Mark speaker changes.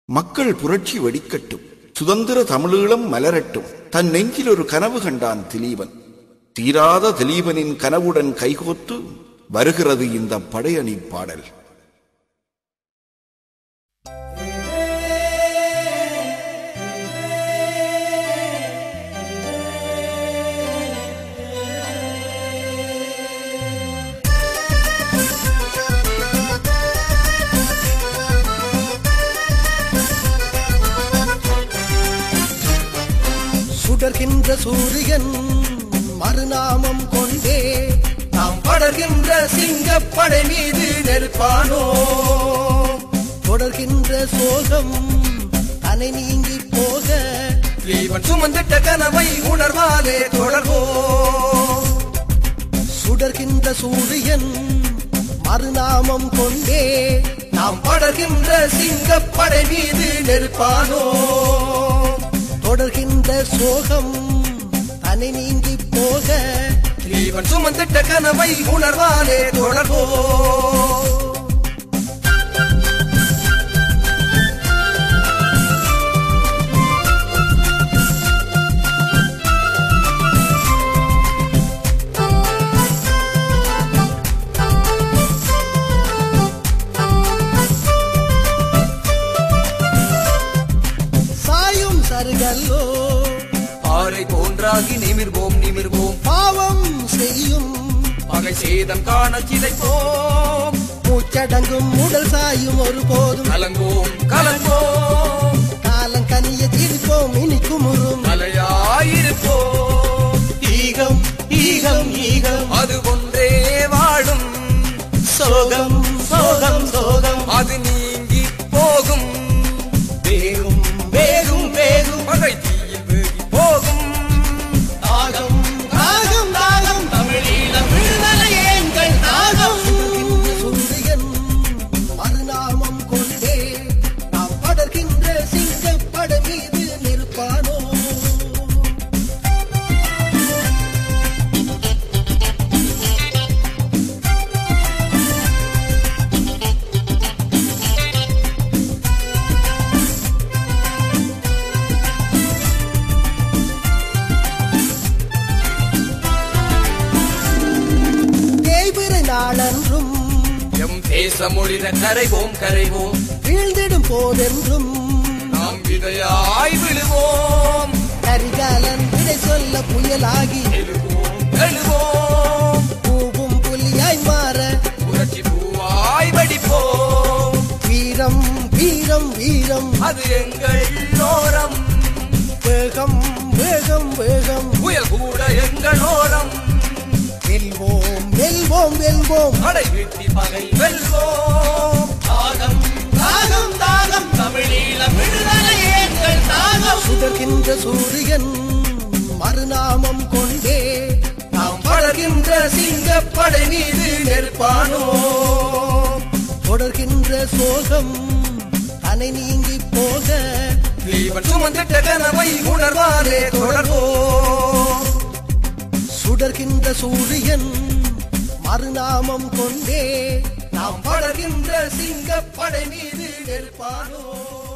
Speaker 1: மக்கள் புரட்சி வெடிக்கட்டும் சுதந்திர தமிழீழம் மலரட்டும் தன் நெஞ்சில் ஒரு கனவு கண்டான் திலீபன் தீராத திலீபனின் கனவுடன் கைகோத்து வருகிறது இந்த படையணி பாடல்
Speaker 2: சுடர்கின்ற சூரியன் மறுநாமம் கொண்டே நாம் படர்கின்ற சிங்கப்படை மீது நெருப்பானோ தொடர்கின்ற சோகம் தனை நீங்கி போக
Speaker 3: இவன் சுமந்திட்ட கனவை உணர்வாலே தொடர்வோ
Speaker 2: சுடர்கின்ற சூரியன் மறுநாமம் கொண்டே
Speaker 3: நாம் படர்கின்ற சிங்கப்படை மீது நெருப்பானோ
Speaker 2: தொடர்கின்ற சோகம் தனை நீங்கி போக
Speaker 3: இவன் சுமந்திட்ட கனவை உணர்வாலே தொடர்வோ
Speaker 2: சாயும் சருகல்லோ
Speaker 3: ஆரை போன்றாகி நிமிர்வோம் நிமிர்வோம்
Speaker 2: பாவம் செய்யும்
Speaker 3: பகை சேதம் காண சிதைப்போம்
Speaker 2: மூச்சடங்கும் உடல் சாயும் ஒரு போதும்
Speaker 3: கலங்கோம் கலங்கோம்
Speaker 2: காலம் கனிய தீர்ப்போம் இனி குமுறும்
Speaker 3: மலையாயிருப்போம்
Speaker 2: ஈகம் ஈகம் ஈகம்
Speaker 3: அது ஒன்றே வாழும்
Speaker 2: சோகம் சோகம் சோகம்
Speaker 3: அது நீங்கி போகும்
Speaker 2: வேகும் வேகும் வேகும்
Speaker 3: பகை தீயில் வேகி போகும்
Speaker 2: தாகம் தாகம் தாகம் தமிழீழம் விடுதலை எங்கள் தாகம் சூரியன் மறுநாமம் கொண்டே நாம் படர்கின்ற சிங்கப்பட மீது நிற்பானோ தேய்பிறை நாளன்றும்
Speaker 3: எம் தேச மொழித கரைவோம் கரைவோம்
Speaker 2: வீழ்ந்திடும் போதென்றும்
Speaker 3: நாம் விதையாய் விழுவோம்
Speaker 2: கரிகாலன் விடை சொல்ல புயலாகி
Speaker 3: எழுவோம் எழுவோம்
Speaker 2: பூவும் புலியாய் மாற
Speaker 3: புரட்சி பூவாய் வெடிப்போம்
Speaker 2: வீரம் வீரம் வீரம்
Speaker 3: அது எங்கள் ஓரம்
Speaker 2: வேகம் வேகம் வேகம்
Speaker 3: புயல் கூட எங்கள் ஓரம்
Speaker 2: வெல்வோம் வெல்வோம் வெல்வோம்
Speaker 3: படை வெட்டி பகை வெல்வோம் தாகம்
Speaker 2: தாகம் தாகம் தமிழீழம் விடுதலை எங்கள் தாகம் சுடர்கின்ற சூரியன் மறுநாமம் கொண்டே
Speaker 3: நாம் படர்கின்ற சிங்கப்படை மீது நெருப்பானோ
Speaker 2: தொடர்கின்ற சோகம் தனை நீங்கி போக
Speaker 3: இவன் சுமந்திட்ட கனவை உணர்வாலே தொடர்வோம்
Speaker 2: சுடர்கின்ற சூரியன் மறுநாமம் கொண்டே
Speaker 3: நாம் படர்கின்ற சிங்கப்படை மீது நெருப்பானோ